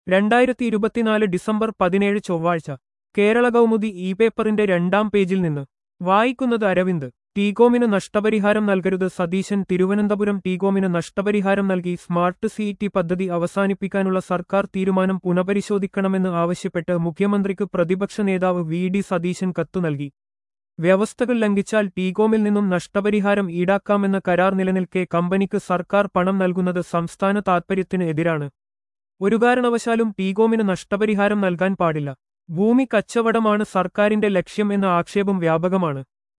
രണ്ടായിരത്തി ഇരുപത്തിനാല് ഡിസംബർ പതിനേഴ് ചൊവ്വാഴ്ച കേരള കൗമുദി ഇ പേപ്പറിന്റെ രണ്ടാം പേജിൽ നിന്ന് വായിക്കുന്നത് അരവിന്ദ് ടീകോമിന് നഷ്ടപരിഹാരം നൽകരുത് സതീശൻ തിരുവനന്തപുരം ടീകോമിന് നഷ്ടപരിഹാരം നൽകി സ്മാർട്ട് സിഇടി പദ്ധതി അവസാനിപ്പിക്കാനുള്ള സർക്കാർ തീരുമാനം പുനഃപരിശോധിക്കണമെന്ന് ആവശ്യപ്പെട്ട് മുഖ്യമന്ത്രിക്ക് പ്രതിപക്ഷ നേതാവ് വി ഡി സതീശൻ കത്തു നൽകി വ്യവസ്ഥകൾ ലംഘിച്ചാൽ ടീകോമിൽ നിന്നും നഷ്ടപരിഹാരം ഈടാക്കാമെന്ന കരാർ നിലനിൽക്കെ കമ്പനിക്ക് സർക്കാർ പണം നൽകുന്നത് സംസ്ഥാന താത്പര്യത്തിന് എതിരാണ് ഒരു കാരണവശാലും ടീകോമിന് നഷ്ടപരിഹാരം നൽകാൻ പാടില്ല ഭൂമി കച്ചവടമാണ് സർക്കാരിന്റെ ലക്ഷ്യം എന്ന ആക്ഷേപം വ്യാപകമാണ്